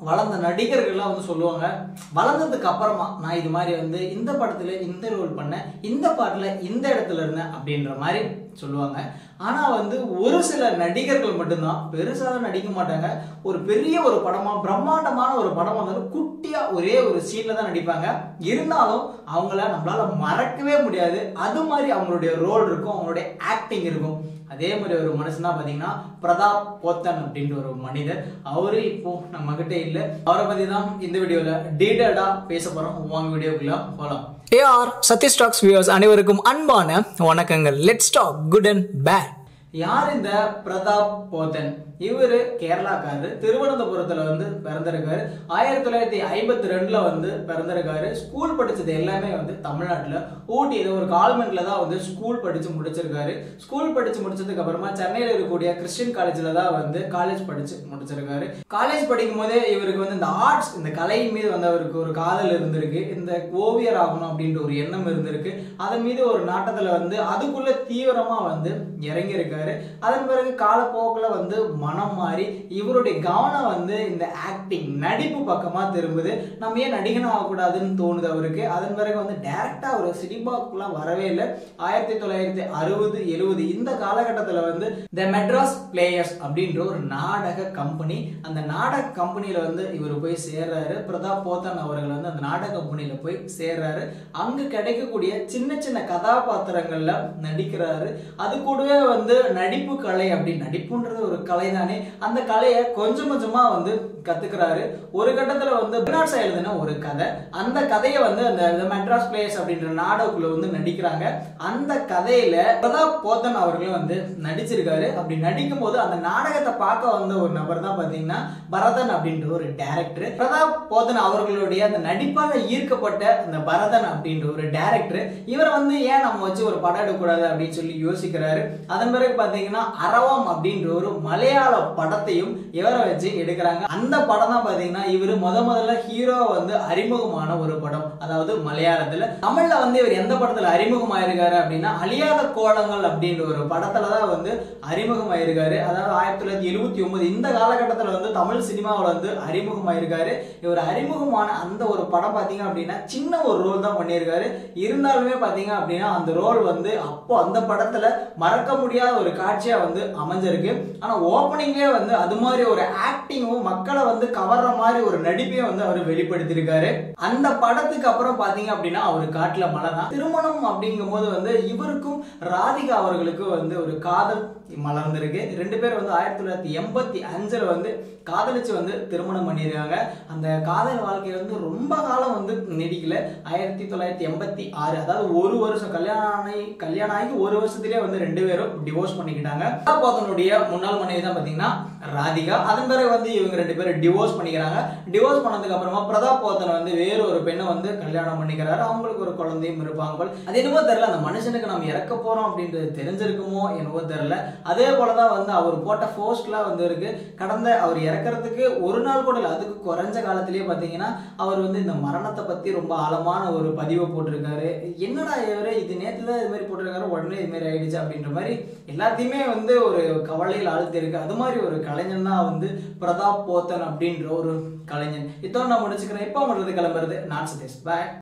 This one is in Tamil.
வளர்ந்த நடிகர்கள்லாம் வந்து சொல்லுவாங்க வளர்ந்ததுக்கு அப்புறமா நான் இது மாதிரி வந்து இந்த படத்துல இந்த ரோல் பண்ணேன் இந்த பாட்டுல இந்த இடத்துல இருந்தேன் அப்படின்ற மாதிரி சொல்லுவாங்க ஆனா வந்து ஒரு சில நடிகர்கள் மட்டும்தான் பெருசாக நடிக்க மாட்டாங்க ஒரு பெரிய ஒரு படமா பிரம்மாண்டமான ஒரு படம் வந்தாலும் குட்டியா ஒரே ஒரு சீன்ல தான் நடிப்பாங்க இருந்தாலும் அவங்கள நம்மளால மறக்கவே முடியாது அது மாதிரி அவங்களுடைய ரோல் இருக்கும் அவங்களுடைய ஆக்டிங் இருக்கும் அதே மாதிரி ஒரு மனுஷன் தான் பாத்தீங்கன்னா பிரதாப் போத்தன் அப்படின்ற ஒரு மனிதர் அவரு இப்போ நம்ம கிட்ட இல்ல அவரை பத்தி தான் இந்த வீடியோல டீட்டெயில்டா பேச போறோம் வாங்க வீடியோக்குள்ள போலாம் ஏஆர் சதீஷ் டாக்ஸ் வியூவர்ஸ் அனைவருக்கும் அன்பான வணக்கங்கள் let's talk good and bad யார் இந்த பிரதாப் போத்தன் இவரு கேரளாக்காரரு திருவனந்தபுரத்துல வந்து பிறந்திருக்காரு ஆயிரத்தி தொள்ளாயிரத்தி ஐம்பத்தி ரெண்டுல வந்து பிறந்திருக்காரு ஸ்கூல் படிச்சது எல்லாமே வந்து தமிழ்நாட்டுல ஊட்டி ஏதோ ஒரு கால்மெண்ட்ல தான் வந்து ஸ்கூல் படிச்சு முடிச்சிருக்காரு ஸ்கூல் படிச்சு முடிச்சதுக்கு அப்புறமா சென்னையில இருக்கக்கூடிய கிறிஸ்டியன் காலேஜ்ல தான் வந்து காலேஜ் படிச்சு முடிச்சிருக்காரு காலேஜ் படிக்கும் போதே இவருக்கு வந்து இந்த ஆர்ட்ஸ் இந்த கலை மீது வந்து அவருக்கு ஒரு காதல் இருந்திருக்கு இந்த ஓவியர் ஆகணும் அப்படின்ற ஒரு எண்ணம் இருந்திருக்கு அதன் மீது ஒரு நாட்டத்துல வந்து அதுக்குள்ள தீவிரமா வந்து இறங்கி இருக்காரு அதன் பிறகு காலப்போக்கில் வந்து மனம் மாறி இவருடைய கவனம் வந்து இந்த ஆக்டிங் நடிப்பு பக்கமா திரும்புது நம்ம ஏன் நடிகன் ஆகக்கூடாதுன்னு தோணுது அவருக்கு அதன் பிறகு வந்து டைரக்டா ஒரு சினிமாக்குள்ள வரவே இல்லை ஆயிரத்தி தொள்ளாயிரத்தி அறுபது எழுபது இந்த காலகட்டத்தில் வந்து த மெட்ராஸ் பிளேயர்ஸ் அப்படின்ற ஒரு நாடக கம்பெனி அந்த நாடக கம்பெனியில வந்து இவர் போய் சேர்றாரு பிரதாப் போத்தன் அவர்கள் வந்து அந்த நாடக கம்பெனியில போய் சேர்றாரு அங்க கிடைக்கக்கூடிய சின்ன சின்ன கதாபாத்திரங்கள்ல நடிக்கிறாரு அது கூடவே வந்து நடிப்பு கலை அப்படி நடிப்புன்றது ஒரு கலை தானே அந்த கலையை கொஞ்சம் கொஞ்சமா வந்து கத்துக்கிறாரு ஒரு கட்டத்துல வந்து பெர்னாட்ஸா எழுதின ஒரு கதை அந்த கதையை வந்து அந்த The மெட்ராஸ் பிளேயர்ஸ் அப்படின்ற நாடகக்குள்ள வந்து நடிக்கிறாங்க அந்த கதையில பிரதாப் போத்தன் அவர்களும் வந்து நடிச்சிருக்காரு அப்படி நடிக்கும் போது அந்த நாடகத்தை பார்க்க வந்த ஒரு நபர் தான் பாத்தீங்கன்னா பரதன் அப்படின்ற ஒரு டைரக்டர் பிரதாப் போத்தன் அவர்களுடைய அந்த நடிப்பாக ஈர்க்கப்பட்ட அந்த பரதன் அப்படின்ற ஒரு டைரக்டர் இவரை வந்து ஏன் நம்ம வச்சு ஒரு படம் எடுக்கக்கூடாது அப்படின்னு சொல்லி யோசிக்கிறாரு அதன் பிறகு பாத்தீங்கன்னா அரவம் அப்படின்ற ஒரு மலையாள படத்தையும் இவரை வச்சு எடுக்கிறாங்க அந்த படம் தான் பாத்தீங்கன்னா இவர் முத முதல்ல ஹீரோ வந்து அறிமுகமான ஒரு படம் அதாவது மலையாளத்துல தமிழ்ல வந்து இவர் எந்த படத்துல அறிமுகமாயிருக்காரு அப்படின்னா அழியாத கோலங்கள் அப்படின்ற ஒரு படத்துல தான் வந்து அறிமுகமாயிருக்காரு அதாவது ஆயிரத்தி தொள்ளாயிரத்தி எழுபத்தி ஒன்பது இந்த காலகட்டத்துல வந்து தமிழ் சினிமாவில் வந்து அறிமுகமாயிருக்காரு இவர் அறிமுகமான அந்த ஒரு படம் பாத்தீங்க அப்படின்னா சின்ன ஒரு ரோல் தான் பண்ணியிருக்காரு இருந்தாலுமே பாத்தீங்க அப்படின்னா அந்த ரோல் வந்து அப்போ அந்த படத்துல மறக்க முடியாத ஒரு காட்சியா வந்து அமைஞ்சிருக்கு ஆனா ஓப்பனிங்லேயே வந்து அது மாதிரி ஒரு ஆக்டிங்கும் மக்களை வந்து கவர்ற மாதிரி ஒரு நடிப்பையும் வந்து அவர் வெளிப்படுத்தியிருக்காரு அந்த படத்துக்கு அப்புறம் பாத்தீங்க அப்படின்னா அவர் காட்டுல மழை தான் திருமணம் அப்படிங்கும் போது வந்து இவருக்கும் ராதிகா அவர்களுக்கும் வந்து ஒரு காதல் மலர்ந்திருக்கு ரெண்டு பேரும் வந்து ஆயிரத்தி தொள்ளாயிரத்தி எண்பத்தி அஞ்சுல வந்து காதலிச்சு வந்து திருமணம் பண்ணியிருக்காங்க அந்த காதல் வாழ்க்கை வந்து ரொம்ப காலம் வந்து நீடிக்கல ஆயிரத்தி தொள்ளாயிரத்தி எண்பத்தி ஆறு அதாவது ஒரு வருஷம் கல்யாணம் ஆகி கல்யாணம் ஆகி ஒரு வருஷத்துலயே வந்து ரெண்டு பேரும் டிவோர்ஸ் பண்ணிக்கிட்டாங்க போதனுடைய முன்னாள் மனைவி தான் பாத்தீங்கன்னா ராதிகா அதன் பிறகு வந்து இவங்க ரெண்டு பேரும் டிவோர்ஸ் பண்ணிக்கிறாங்க டிவோர்ஸ் பண்ணதுக்கு அப்புறமா பிரதாப் போத்தன் வந்து வேற ஒரு பெண்ணை வந்து கல்யாணம் பண்ணிக்கிறாரு அவங்களுக்கு ஒரு குழந்தையும் இருப்பாங்க போல். அது என்னவோ தெரியல அந்த மனுஷனுக்கு நம்ம இறக்க போறோம் அப்படின்றது தெரிஞ்சிருக்குமோ என்னவோ தெரியல அதே போலதான் வந்து அவர் போட்ட போஸ்ட்லாம் வந்து இருக்கு கடந்த அவர் இறக்கறதுக்கு ஒரு நாள் கூட இல்லை அதுக்கு குறைஞ்ச காலத்திலேயே பாத்தீங்கன்னா அவர் வந்து இந்த மரணத்தை பத்தி ரொம்ப ஆழமான ஒரு பதிவை போட்டிருக்காரு என்னடா இவரு இது நேத்துல தான் இது மாதிரி போட்டிருக்காரு உடனே இது மாதிரி ஆயிடுச்சு அப்படின்ற மாதிரி எல்லாத்தையுமே வந்து ஒரு கவலையில் ஆழ்த்தி இருக்கு அது மாதிரி ஒரு கலைஞன் தான் வந்து பிரதாப் போத்தன் அப்படின்ற ஒரு கலைஞன் இத்தோடு நான் முடிச்சுக்கிறேன் இப்போ உங்களுக்கு கிளம்புறது நான் சதீஷ் பாய்